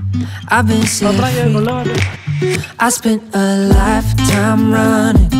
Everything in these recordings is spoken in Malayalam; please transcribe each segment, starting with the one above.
I've been saying I spent a lifetime running,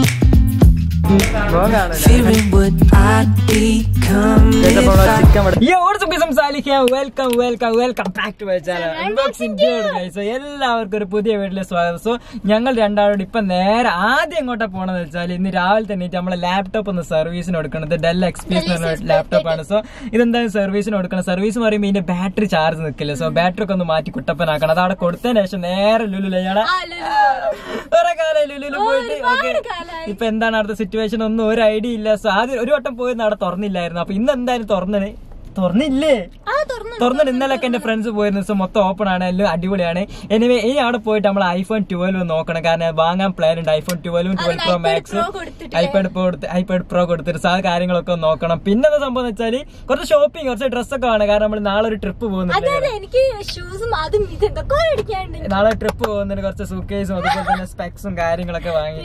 fearing what I'd become if I. Welcome welcome welcome back to my channel unboxing so എല്ലാവർക്കും ഒരു പുതിയ വീട്ടിലെ സ്വാഗതം സോ ഞങ്ങൾ രണ്ടാളോട് ഇപ്പൊ നേരെ ആദ്യം എങ്ങോട്ടാ പോണെന്ന് വെച്ചാൽ ഇന്ന് രാവിലെ തന്നെ നമ്മളെ ലാപ്ടോപ്പ് ഒന്ന് സർവീസിന് കൊടുക്കുന്നത് ഡെൽ എക്സ്പീരിയൻസ് എന്ന് പറഞ്ഞ ലാപ്ടോപ്പ് ആണ് സോ ഇതെന്തായാലും സർവീസിന് കൊടുക്കണം സർവീസ് പറയുമ്പോൾ ഇതിന്റെ ബാറ്ററി ചാർജ് നിൽക്കില്ല സോ ബാറ്ററി ഒക്കെ ഒന്ന് മാറ്റി കുട്ടപ്പനാക്കണം അത് അവിടെ കൊടുത്തതിന് ശേഷം നേരെ ലുലുല ഞങ്ങളെ കുറെ കാലം ലുലുല് പോയിട്ട് ഓക്കെ ഇപ്പൊ എന്താണ് അവിടുത്തെ സിറ്റുവേഷൻ ഒന്നും ഒരു ഐഡിയ ഇല്ല സോ ആദ്യം ഒരു വട്ടം പോയി അവിടെ തുറന്നില്ലായിരുന്നു അപ്പൊ ഇന്ന് എന്തായാലും തുറന്നിന് തുറന്നില്ലേ തുറന്നിട്ട് ഇന്നലൊക്കെ എന്റെ ഫ്രണ്ട്സ് പോയിരുന്നു സോ മൊത്തം ഓപ്പൺ ആണ് എല്ലാം അടിപൊളിയാണ് എനിവേ ഇനി അവിടെ പോയിട്ട് നമ്മൾ ഐഫോൺ ട്വൽവ് നോക്കണം കാരണം വാങ്ങാൻ പ്ലാൻ ഉണ്ട് ഐഫോൺ ട്വൽവും twelve pro max iPad pro iPad pro കൊടുത്തിട്ട് സോ ആ കാര്യങ്ങളൊക്കെ ഒന്ന് നോക്കണം പിന്നെ എന്താ സംഭവം എന്ന് വെച്ചാൽ കുറച്ച് ഷോപ്പിംഗ് കുറച്ച് ഡ്രസ്സൊക്കെ വേണം കാരണം നമ്മൾ നാളെ ഒരു ട്രിപ്പ് പോകുന്നുണ്ട് അതെ എനിക്ക് ഷൂസും അതും ഇതൊക്കെ മേടിക്കാണ്ട് നാളെ ട്രിപ്പ് പോകുന്നതിന് കുറച്ച് സൂക്കേസും അതുപോലെ തന്നെ സ്പെക്സും കാര്യങ്ങളൊക്കെ വാങ്ങി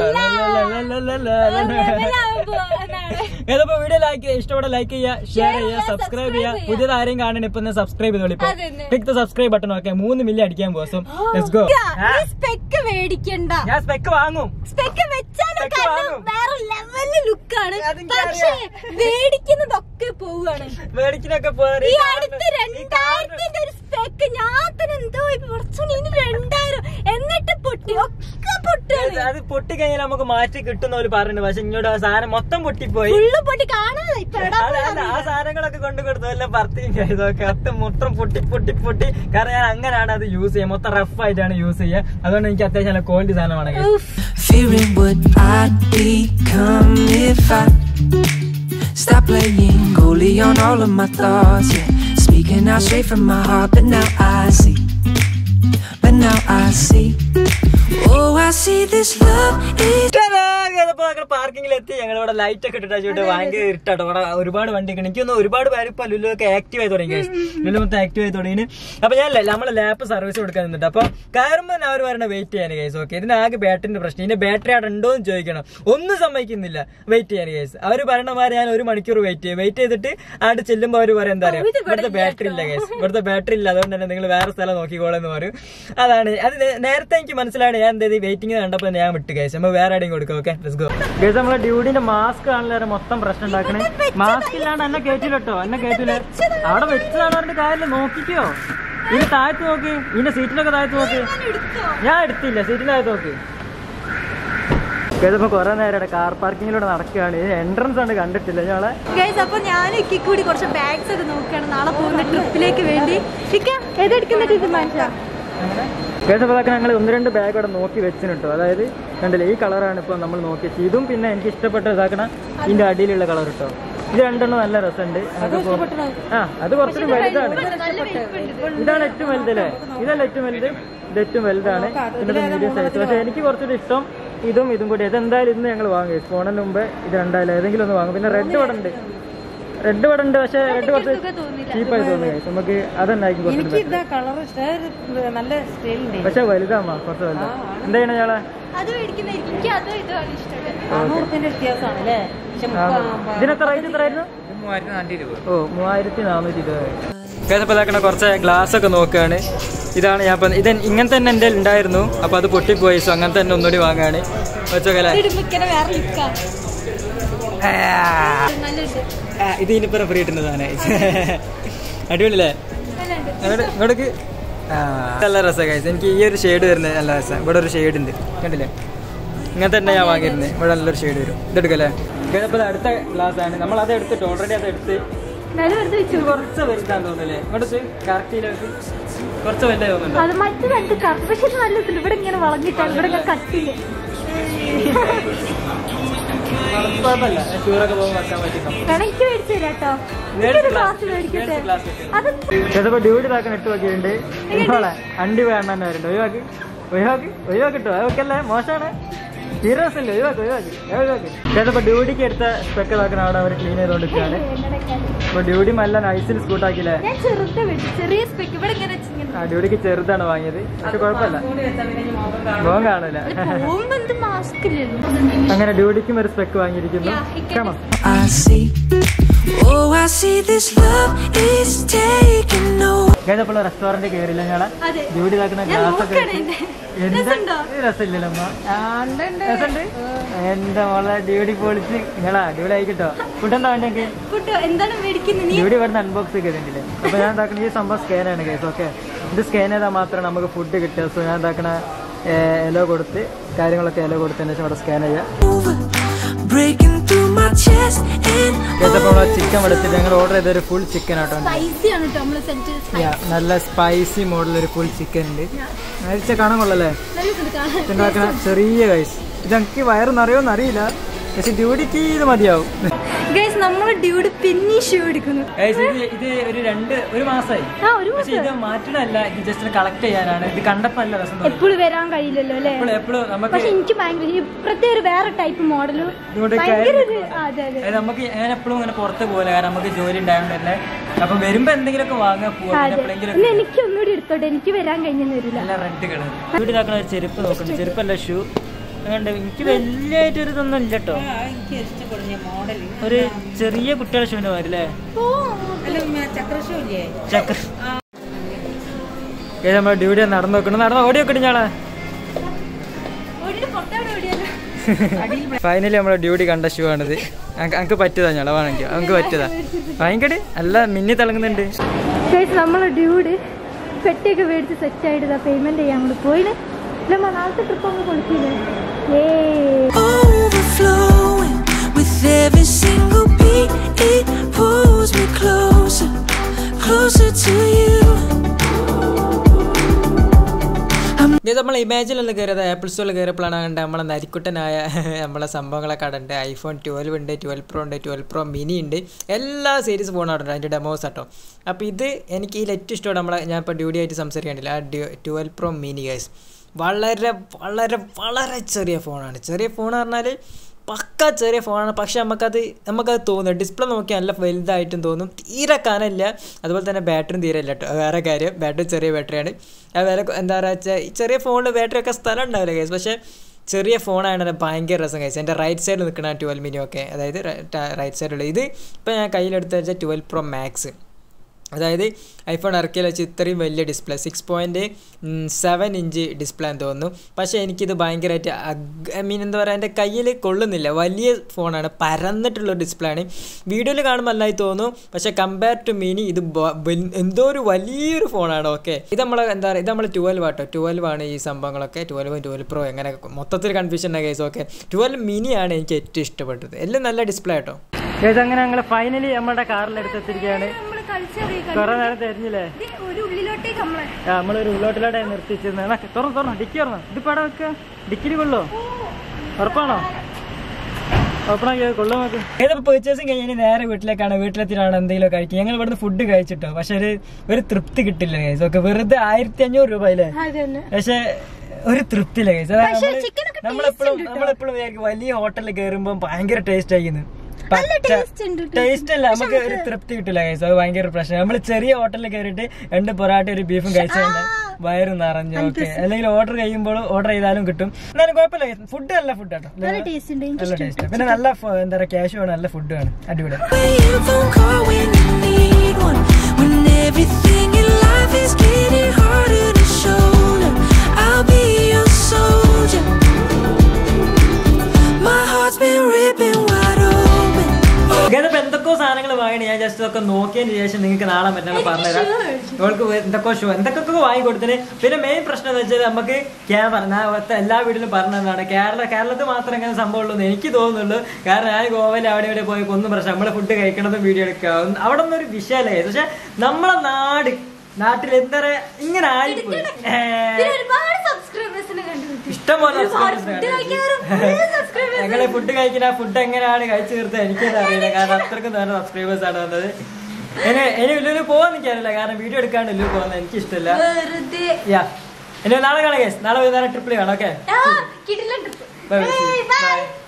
ഏതപ്പോ വീഡിയോ ലൈക്ക് ഇഷ്ടപ്പെട്ട ലൈക്ക് ചെയ്യുക ഷെയർ ചെയ്യുക സബ്സ്ക്രൈബ് ചെയ്യുക പുതിയത് ആരെയും കാണണം ഇപ്പൊ സബ്സ്ക്രൈബ് ചെയ്തോളി ഇപ്പൊ അതന്നെ. Click the subscribe button okay മൂന്ന് മില്യൺ അടിക്കാൻ പോകും ലെറ്റ്സ് ഗോ സ്പെക്ക് മേടിക്കണ്ട ഞാൻ സ്പെക്ക് വാങ്ങും സ്പെക്ക് വെച്ചാലും Spec കാരണം വാങ്ങും. വേറെ ലെവല് ലുക്കാണ് അതെനിക്കറിയാം. പക്ഷേ മേടിക്കുന്നതൊക്കെ പോവാണ് മേടിക്കിനൊക്കെ പോയി ഈ അടുത്ത് രണ്ടായിരത്തിന്റെ ഒരു സ്പെക്ക് ഞാൻ തന്നെ എന്തോ ഇപ്പൊ കുറച്ചുകൂടി ഇനി രണ്ടായിരം എന്നിട്ട് പൊട്ടി ഒക്കെ പൊട്ടാണ് അത് പൊട്ടിക്കഴിഞ്ഞാൽ നമുക്ക് മാറ്റി കിട്ടുന്ന ഒരു പറഞ്ഞു പക്ഷെ ഇങ്ങോട്ട് ആ സാധനം മൊത്തം പൊട്ടിപ്പോയി ഫുള്ള് പൊട്ടി കാണാതെ ഇപ്പൊ എവിടാ അല്ല, അല്ല, ആ സാധനങ്ങളൊക്കെ കൊണ്ടു കൊടുത്തു വല്ല പർത്തിയും ചെയ്തൊക്കെ അത് മൊത്തം പൊട്ടി പൊട്ടി പൊട്ടി കാരണം ഞാൻ അങ്ങനെയാണ് അത് യൂസ് ചെയ്യുക മൊത്തം റഫ് ആയിട്ടാണ് യൂസ് ചെയ്യുക അതുകൊണ്ട് എനിക്ക് അത്യാവശ്യം നല്ല ക്വാളിറ്റി സാധനമാണ് guys. Fearing what I'd become if I stop playing goalie on all of my thoughts. Yeah, speaking out straight from my heart, but now I see. But now I see. Oh, I see this love is. പാർക്കിംഗിൽ എത്തി ഞങ്ങൾ ഇവിടെ ലൈറ്റ് ഒക്കെ ഇട്ടിട്ട് ചൂട്ട് ഭയങ്കര ഇരുട്ടാട്ടോ ഇവിടെ ഒരുപാട് വണ്ടി ഒക്കെ എനിക്ക് തോന്നുന്നു ഒരുപാട് പേര് ഇപ്പൊ ലുലു ഒക്കെ ആക്റ്റീവ് ആയി തുടങ്ങി guys. ലുലു മൊത്തം ആക്റ്റീവ് ആയി തുടങ്ങി അപ്പൊ ഞാൻ നമ്മളെ ലാപ്പ് സർവീസ് കൊടുക്കാൻ നിന്നിട്ട് അപ്പൊ കയറുമ്പോൾ അവർ പറഞ്ഞ വെയിറ്റ് ചെയ്യാൻ കേസ് ഓക്കെ ഇതിന് ആകെ ബാറ്ററിന്റെ പ്രശ്നം ഇതിന്റെ ബാറ്ററി അവിടെ ഉണ്ടോ എന്ന് ചോദിക്കണം ഒന്നും സമ്മതിക്കുന്നില്ല വെയിറ്റ് ചെയ്യാൻ കേസ് അവർ പറയണ മാതിരി ഞാൻ ഒരു മണിക്കൂർ വെയിറ്റ് ചെയ്യും വെയിറ്റ് ചെയ്തിട്ട് അവിടെ ചെല്ലുമ്പോൾ അവർ പറയാം എന്താ പറയാ ഇവിടുത്തെ ബാറ്ററി ഇല്ല കേസ് ഇവിടുത്തെ ബാറ്ററി ഇല്ല അതുകൊണ്ട് തന്നെ നിങ്ങൾ വേറെ സ്ഥലം നോക്കിക്കോളെന്ന് പറയും അതാണ് അത് നേ- നേരത്തെ എനിക്ക് മനസ്സിലാണ് ഞാൻ എന്താ വെയിറ്റിംഗ് കണ്ടപ്പോൾ ഞാൻ വിട്ട് കേസ് നമ്മൾ വേറെ എവിടെയും കൊടുക്കും ഓക്കെ ലെറ്റ്സ് ഗോ കേസ് നമ്മളെ ഡ്യൂഡിന്റെ മാസ്ക് ആണല്ലോ മൊത്തം പ്രശ്നം ഉണ്ടാക്കണേ മാസ്ക് ഇല്ലാണ്ട് എന്നെ കേട്ടില്ലോ എന്നെ കേട്ടില്ല അവിടെ വെച്ചതാണ് പറഞ്ഞിട്ട് കാര്യമില്ല നോക്കിക്കോ ഇനി താഴ്ത്ത് നോക്ക് ഇതിന്റെ സീറ്റിലൊക്കെ താഴ്ത്ത് നോക്ക് ഞാൻ എടുത്തില്ല സീറ്റിന്റെ താഴ്ത്ത് നോക്ക് കേസപ്പോ കുറെ നേരം കാർ പാർക്കിങ്ങിലൂടെ നടക്കുകയാണ് എൻട്രൻസ് ആണ് കണ്ടിട്ടില്ല ഞങ്ങളെ ഗൈസ് അപ്പൊ ഞാൻ ഇക്കി കൂടി കുറച്ച് ബാഗ്സ് ഒക്കെ നോക്കുകയാണ് നാളെ പോകുന്ന ട്രിപ്പിലേക്ക് വേണ്ടി ഇക്ക ഏതെടുക്കുന്ന തീരുമാനിച്ചാ കേസപ്പോ ഞങ്ങൾ ഒന്ന് രണ്ട് ബാഗ് അവിടെ നോക്കി വെച്ചിട്ടോ അതായത് കണ്ടില്ലേ ഈ കളറാണ് ഇപ്പൊ നമ്മൾ നോക്കിയത് ഇതും പിന്നെ എനിക്ക് ഇഷ്ടപ്പെട്ട ഇതാക്കണ ഇതിന്റെ അടിയിലുള്ള കളർ കേട്ടോ ഇത് രണ്ടെണ്ണം നല്ല രസമുണ്ട് നമുക്ക് പോ- ആ അത് കുറച്ചുകൂടി വലുതാണ് ഇതാണ് ഏറ്റവും വലുത് അല്ലേ ഇതല്ല ഏറ്റവും വലുത് ഇത് ഏറ്റവും വലുതാണ് ഇതിന്റെ മീഡിയം സൈസ് പക്ഷെ എനിക്ക് കുറച്ചുകൂടി ഇഷ്ടം ഇതും ഇതും കൂടി ഇതെന്തായാലും ഇന്ന് ഞങ്ങൾ വാങ്ങി ഫോണിന് മുമ്പ് ഇത് രണ്ടായാലും ഏതെങ്കിലും ഒന്ന് വാങ്ങും പിന്നെ റെഡ് ഇവിടെ ഉണ്ട് റെഡ് ഇവിടെ ഉണ്ട് പക്ഷെ റെഡ് കുറച്ച് ചീപ്പായി തോന്നുന്നു guys. നമുക്ക് അതന്നായിരിക്കും കുറച്ച് ഇതാ കളർ നല്ല സ്റ്റൈലുണ്ട് പക്ഷെ വലുതാമ്മ കുറച്ച് വലുതാ എന്താ ചെയ്യണ ഞാളെ അത് മേടിക്കുന്ന എനിക്ക് അതോ ഇതാണ് ഇഷ്ടം നാനൂറുപ്യന്റെ വ്യത്യാസമാണ് അല്ലേ പക്ഷെ ഇതിനെത്ര റേറ്റ് എത്രയായിരുന്നു ഓ മൂവായിരത്തി നാനൂറ്റി ഇരുപത് കുറച്ച് ഗ്ലാസ് ഒക്കെ നോക്കുകയാണ് ഇതാണ് ഞാൻ ഇപ്പം ഇത് ഇങ്ങനെ തന്നെ എൻ്റെ ഉണ്ടായിരുന്നു അപ്പൊ അത് പൊട്ടിപ്പോയി സോ അങ്ങനെ തന്നെ ഒന്നുകൂടി വാങ്ങാണ് വെച്ചോക്കല്ലേ ഇടുമ്പോ ഇങ്ങനെ വേറെ ലുക്കാ നല്ലുണ്ട് ഇത് ഇനിയിപ്പം ഫ്രീ കിട്ടുന്നതാണ് അടിപൊളിയല്ലേ നല്ലുണ്ട് അങ്ങോട്ട് ഇങ്ങോട്ടേക്ക് ആ നല്ല രസമാണ് guys. എനിക്ക് ഈ ഒരു ഷെയ്ഡ് വരുന്നത് നല്ല രസമാണ് ഇവിടെ ഒരു ഷെയ്ഡ് ഉണ്ട് കണ്ടില്ലേ ഇങ്ങനത്തെ തന്നെ ഞാൻ വാങ്ങിയിരുന്നത് ഇവിടെ നല്ലൊരു ഷെയ്ഡ് വരും ഇതെടുക്കല്ലേ ഇപ്പോൾ അടുത്ത ഗ്ലാസ് ആണ് നമ്മൾ അത് എടുത്തിട്ട് ഓൾറെഡി അത് എടുത്ത് വില വെറുതെ വെച്ചു ഇത് കുറച്ച് വലുതാന്ന് തോന്നുന്നില്ലേ ഇങ്ങോട്ട് കറക്റ്റിയിലേക്ക് കുറച്ച് വലുതായി തോന്നുന്നുണ്ട് അത് മറ്റു രണ്ട് കറുപ്പ് പക്ഷെ ഇത് നല്ല രസമുണ്ട്. ഇവിടെ ഇങ്ങനെ വളഞ്ഞിട്ടാണ് ഇവിടെ ഇങ്ങനെ കട്ടില് കുഴപ്പമില്ല ടൂറൊക്കെ പോകുമ്പോൾ വെക്കാൻ പറ്റും വേണം എനിക്ക് മേടിച്ചു തരാം കേട്ടോ എനിക്കൊരു ഗ്ലാസ് മേടിക്കട്ടെ അത് ചിലപ്പോ ഡ്യൂട്ടി ഇതാക്കാൻ ഇട്ട് നോക്കിയിട്ടുണ്ട് ഇന്നോളെ അണ്ടി വേണ്ട തന്നെ വരുന്നുണ്ട് ഒഴിവാക്കി ഒഴിവാക്കി ഒഴിവാക്കിട്ടോ അതൊക്കെയല്ലേ മോശമാണ് സീരിയസ് അല്ലേ ഒഴിവാക്കി ഒഴിവാക്കി ഒഴിവാക്കി ചിലപ്പോ ഡ്യൂട്ടിക്ക് എടുത്ത സ്പെക്ക് ഇതാക്കുന്ന അവിടെ അവർ ക്ലീൻ ചെയ്തോണ്ടിരിക്കുകയാണ് അപ്പൊ ഡ്യൂട്ടി നല്ല നൈസിൽ സ്കൂട്ടാക്കില്ലേ ഞാൻ ചെറുതെ മേടിച്ചു ചെറിയ സ്പെക്ക് ഇവിടെ ഇങ്ങനെ വെച്ച് ഇങ്ങനെ ആ ഡ്യൂട്ടിക്ക് ചെറുതാണ് വാങ്ങിയത് പക്ഷെ കുഴപ്പമില്ല മോൻ കാണൂല പോകുമ്പോ എന്ത് മാസ്ക് ഇല്ലല്ലോ അങ്ങനെ ഡ്യൂട്ടിക്കും ഒരു സ്പെക്ക് വാങ്ങിയിരിക്കുന്നു Yeah, he can- കാണാം I see. Oh, I see this love is taking over. കഴിഞ്ഞപ്പോൾ റെസ്റ്റോറന്റ് കയറില്ല ഞങ്ങളെ അതെ. ജോലി ഇതാക്കുന്ന ഞാൻ ഗ്ലാസ് ഒക്കെ നോക്കണേ വെച്ച്. എന്നെ. എന്താ രസമുണ്ടോ? രസമില്ലല്ലോ അമ്മ രസമുണ്ട് എന്റെ മോളെ ഡ്യൂട്ടി പൊളിച്ച് നിങ്ങളാ അടിപൊളി ആയിക്കിട്ടോ ഫുഡ് എന്താ വേണ്ടെങ്കിൽ ഫുഡ് എന്താണ് മേടിക്കുന്നത് നീ ഇവിടെ ഇവിടുന്ന് അൺബോക്സ് ചെയ്തിട്ടില്ലേ അപ്പൊ ഞാൻ എന്താക്കണ ഈ സംഭവം സ്കാൻ ആണ് കേസ് ഓക്കെ ഇത് സ്കാൻ ചെയ്താൽ മാത്രമേ നമുക്ക് ഫുഡ് കിട്ടുക സോ ഞാൻ എന്താക്കണ എലോ കൊടുത്ത് കാര്യങ്ങളൊക്കെ എലോ കൊടുത്തതിന് ശേഷം ഇവിടെ സ്കാൻ ചെയ്യാം over, breaking through my chest and കേസപ്പോൾ നമ്മളെ ചിക്കൻ എടുത്തിട്ട് ഞങ്ങൾ ഓർഡർ ചെയ്തൊരു ഫുൾ ചിക്കൻ ആട്ടോ സ്പൈസി ആണ് കേട്ടോ നമ്മള് സെറ്റ് Yeah, നല്ല സ്പൈസി മോഡൽ ഒരു ഫുൾ ചിക്കൻ ഉണ്ട് അയച്ച കാണാൻ കൊള്ളല്ലേ നല്ല കാണാൻ ഉണ്ടാക്കുന്ന ചെറിയ കൈസ് ഇത് എനിക്ക് വയറ് നിറയോന്ന് അറിയില്ല പക്ഷെ ഡ്യൂട്ടിക്ക് ഇത് മതിയാവും ഗൈസ് നമ്മൾ ഡ്യൂഡ് പിന്നി ഷൂ എടുക്കുന്നു Guys, ഇത് ഇത് ഒരു രണ്ട് ഒരു മാസമായി ആ ഒരു പക്ഷെ ഇത് മാറ്റണല്ല ഇത് ജസ്റ്റ് കളക്ട് ചെയ്യാനാണ് ഇത് കണ്ടപ്പോ നല്ല രസം തോന്നി എപ്പോഴും വരാൻ കഴിയില്ലല്ലോ അല്ലേ എപ്പോഴും എപ്പോഴും നമുക്ക് പക്ഷെ എനിക്ക് ഭയങ്കര ഈ പ്രത്യേക ഒരു വേറെ ടൈപ്പ് മോഡലും ഇതുകൊണ്ട് ഭയങ്കര ഒരു കാര്യം- ആ, അതെ അതെ അതായത് നമുക്ക് ഞാൻ എപ്പോഴും ഇങ്ങനെ പുറത്ത് പോലെ കാരണം നമുക്ക് ജോലി ഉണ്ടായതുകൊണ്ട് തന്നെ അപ്പൊ വരുമ്പോ എന്തെങ്കിലുമൊക്കെ വാങ്ങാൻ പോവാ അതെ എപ്പോഴെങ്കിലും ഇന്ന് എനിക്ക് ഒന്നുകൂടി എടുത്തോട്ടെ എനിക്ക് വരാൻ കഴിഞ്ഞെന്ന് വരില്ല നല്ല റെഡ് കളർ ഇവിടെ ഇതാക്കണ ഒരു ചെരുപ്പ് നോക്കണം ചെരുപ്പല്ല ഷൂ അതുകൊണ്ട് എനിക്ക് വലിയായിട്ട് ഒരു ഇതൊന്നും ഇല്ല കേട്ടോ എനിക്ക് ഇഷ്ടപ്പെടുന്ന മോഡൽ ഒരു ചെറിയ കുട്ടികളുടെ ഷൂവിന്റെ മാതിരി അല്ലേ അല്ല ചക്രഷോ ഇല്ലേ ചക്ര ഏ നമ്മുടെ ഡ്യൂട്ടി നടന്നു നോക്കണം നടന്ന് ഓടി നോക്കട്ടെ ഞാളെ ഓടിയിട്ട് പുറത്തെവിടെ ഓടിയാലോ ഫൈനലി നമ്മുടെ ഡ്യൂട്ടി കണ്ട ഷൂ ആണിത് എനിക്ക് പറ്റിയതാ ഞങ്ങളെ വേണമെങ്കിൽ നമുക്ക് പറ്റിയതാ ഭയങ്കര അല്ല മിന്നി തിളങ്ങുന്നുണ്ട് ഗൈസ് നമ്മളെ ഡ്യൂഡ് പെട്ടിയൊക്കെ മേടിച്ച് സെറ്റ് ആയിട്ട് ഇതാ പേയ്മെന്റ് ചെയ്യാൻ അങ്ങോട്ട് പോയിന് നമ്മ നാളത്തെ ട്രിപ്പ് അങ്ങ് കൊടുക്കില്ലേ ഏ overflowing with every single beat. It pulls me closer, closer to you. ഇത് നമ്മൾ ഇമാജിനിൽ കയറിയത് ആപ്പിൾ സ്റ്റോറിൽ കയറിയപ്പോഴാണ് കണ്ടത് നമ്മളെ നരിക്കുട്ടനായ നമ്മളെ സംഭവങ്ങളൊക്കെ അവിടെ ഉണ്ട് ഐഫോൺ ട്വൽവ് ഉണ്ട് ട്വൽവ് പ്രോ ഉണ്ട് ട്വൽവ് പ്രോ മിനി ഉണ്ട് എല്ലാ സീരീസ് ഫോണാണ് അതിൻ്റെ ഡെമോസ് ആട്ടോ അപ്പോൾ ഇത് എനിക്ക് ഇതിൽ ഏറ്റവും ഇഷ്ടമാണ് നമ്മളെ ഞാൻ ഇപ്പോൾ ഡ്യൂട്ടി ആയിട്ട് സംസാരിക്കാണ്ടില്ല ആ ട്വൽവ് പ്രോ മിനി ഗൈസ് വളരെ വളരെ വളരെ ചെറിയ ഫോണാണ് ചെറിയ ഫോൺ പറഞ്ഞാൽ പക്ക ചെറിയ ഫോണാണ് പക്ഷെ നമുക്കത് നമുക്കത് തോന്നും ഡിസ്പ്ലേ നോക്കിയാൽ നല്ല വലുതായിട്ടും തോന്നും തീരെ കനമില്ല അതുപോലെ തന്നെ ബാറ്ററിയും തീരെ ഇല്ല കേട്ടോ വേറെ കാര്യം ബാറ്ററി ചെറിയ ബാറ്ററിയാണ് അത് വേറെ എന്താ പറയുക വെച്ചാൽ ഈ ചെറിയ ഫോണിൽ ബാറ്ററി ഒക്കെ സ്ഥലം ഉണ്ടാവില്ല കേസ് പക്ഷേ ചെറിയ ഫോണാണ് ഭയങ്കര രസം കഴിച്ചത് എൻ്റെ റൈറ്റ് സൈഡിൽ നിൽക്കുന്ന ട്വൽവ് മിനി ഒക്കെ അതായത് റൈറ്റ് സൈഡിലുള്ള ഇത് ഇപ്പോൾ ഞാൻ കയ്യിലെടുത്ത് വെച്ചാൽ ട്വൽവ് പ്രോ മാക്സ് അതായത് ഐഫോൺ ഇറക്കിയാൽ വെച്ച് ഇത്രയും വലിയ display six point seven inch display എന്ന് തോന്നുന്നു പക്ഷേ എനിക്കിത് ഭയങ്കരമായിട്ട് ഐ മീൻ എന്താ പറയുക എൻ്റെ കയ്യിൽ കൊള്ളുന്നില്ല വലിയ ഫോണാണ് പരന്നിട്ടുള്ള ഡിസ്പ്ലേ ആണ് വീഡിയോയിൽ കാണുമ്പോൾ നന്നായി തോന്നും പക്ഷേ കമ്പയർ ടു മിനി ഇത് ബ- വൽ- എന്തോ ഒരു വലിയൊരു ഫോണാണ് ഓക്കെ ഇത് നമ്മൾ എന്താ പറയുക ഇത് നമ്മൾ ട്വൽവ് ആട്ടോ ട്വൽവ് ആണ് ഈ സംഭവങ്ങളൊക്കെ ട്വൽവ് ട്വൽവ് പ്രോ എങ്ങനെ മൊത്തത്തിൽ കൺഫ്യൂഷൻ ഉണ്ട് കേസ് ഓക്കെ ട്വൽവ് മിനി ആണ് എനിക്ക് ഏറ്റവും ഇഷ്ടപ്പെട്ടത് എല്ലാം നല്ല ഡിസ്പ്ലേ ആട്ടോ അങ്ങനെ ഞങ്ങൾ ഫൈനലി നമ്മുടെ കാറിൽ എടുത്തെത്തിരിക്കുകയാണ് നമ്മള് കളിച്ചറിയ കുറെ നേരം തെരഞ്ഞില്ലേ ഒരു ഉള്ളിലോട്ടേക്ക് നമ്മളെ നമ്മളൊരു ഉള്ളോട്ടിലോടെ നിർത്തിച്ചിരുന്ന തുറന്നു തുറന്നു ഡിക്കി തുറന്നു ഇത് പടം വെക്ക ഡിക്കിന് കൊള്ളോ ഉറപ്പാണോ ഓപ്പണാക്കി കൊള്ളു നോക്ക് ഏതപ്പോ പേർച്ചേസിങ് കഴിഞ്ഞ് നേരെ വീട്ടിലേക്കാണ് വീട്ടിലെത്തിയിട്ടാണ് എന്തെങ്കിലും കഴിക്കുക ഞങ്ങൾ ഇവിടുന്ന് ഫുഡ് കഴിച്ചിട്ടോ പക്ഷെ ഒരു ഒരു തൃപ്തി കിട്ടില്ല കേസ് ഒക്കെ വെറുതെ ആയിരത്തി അഞ്ഞൂറ് രൂപ അല്ലേ അതന്നെ പക്ഷെ ഒരു തൃപ്തിയില്ല കേസ് പക്ഷേ chicken ഒക്കെ നമ്മളെപ്പോഴും നമ്മളെപ്പോഴും വിചാരിക്കും വലിയ ഹോട്ടലിൽ കയറുമ്പോൾ ഭയങ്കര ടേസ്റ്റ് ആയിരുന്നു taste ഉണ്ട് ടേസ്റ്റ് അല്ല നമുക്ക് ഒരു തൃപ്തി കിട്ടില്ല കേസ് അത് ഭയങ്കര പ്രശ്നം നമ്മൾ ചെറിയ ഹോട്ടലിൽ കയറിയിട്ട് രണ്ട് പൊറാട്ട ഒരു ബീഫും കഴിച്ചാൽ വയറ് നിറഞ്ഞു ഓക്കെ അല്ലെങ്കിൽ ഓർഡർ ചെയ്യുമ്പോൾ ഓർഡർ ചെയ്താലും കിട്ടും എന്നാലും കുഴപ്പമില്ല ഫുഡ് നല്ല ഫുഡ് കേട്ടോ നല്ല ടേസ്റ്റ് ഉണ്ട് എനിക്ക് നല്ല ടേസ്റ്റ് പിന്നെ നല്ല ഫ- എന്താ പറയാ ക്യാഷ് വേണം നല്ല ഫുഡ് വേണം അടിപൊളി Waiting phone call when you need one. When everything in life is getting harder to shoulder, I'll be your soldier. My heart's been ripping wide open. ഇപ്പൊ എന്തൊക്കെയോ സാധനങ്ങൾ വാങ്ങി ഞാൻ ജസ്റ്റ് ഒക്കെ നോക്കിയതിന് ശേഷം നിങ്ങൾക്ക് നാളെ മറ്റന്നാൾ പറഞ്ഞുതരാം അവൾക്ക് എന്തൊക്കെ ഷോ എന്തൊക്കെ വാങ്ങി കൊടുത്തിന് പിന്നെ മെയിൻ പ്രശ്നം എന്ന് വെച്ചാൽ നമുക്ക് ക്യാമറ ഞാൻ ഒത്ത- എല്ലാ വീട്ടിലും പറഞ്ഞതാണ് കേരള കേരളത്തിൽ മാത്രം ഇങ്ങനെ സംഭവമുള്ളൂ എന്ന് എനിക്ക് തോന്നുന്നുള്ളൂ കാരണം ഞാൻ ഗോവയിൽ അവിടെ ഇവിടെ പോയി ഒന്നും പ്രശ്നം നമ്മളെ ഫുഡ് കഴിക്കണതും വീഡിയോ എടുക്കുക ഒന്നും- അവിടെ ഒന്നും ഒരു വിഷയമല്ലേ പക്ഷെ നമ്മളെ നാട് നാട്ടിൽ എന്താ പറയാ ഇങ്ങനെ ആയിപ്പോയി ഏ, പിന്നെ ഒരുപാട് സബ്സ്ക്രൈബേഴ്സിനെ കണ്ടുപിടിച്ചു ഇഷ്ടം പോലെ ഒരുപാട് ഫുഡ് കഴിക്കാറ് സബ്സ്ക്രൈബേഴ്സ് ഞങ്ങള് ഫുഡ് കഴിക്കുന്ന ഫുഡ് എങ്ങനെയാണ് കഴിച്ചു തീർത്തത് എനിക്കത് അറിയില്ല കാരണം അത്രക്കും നല്ല സബ്സ്ക്രൈബേഴ്സ് ആണ് വന്നത് ഇനി ഇനി വലിയ പോവാൻ നിൽക്കാറില്ല കാരണം വീഡിയോ എടുക്കാണ്ട് വലിയ പോകുന്നത് എനിക്ക് ഇഷ്ടമില്ല വെറുതെ യാ ഇനി നാളെ കാണാം കേസ് നാളെ വൈകുന്നേരം ട്രിപ്പിൽ കാണാം ഓക്കെ ആ കിടിലൻ ട്രിപ്പ് ബൈ ബൈ ബൈ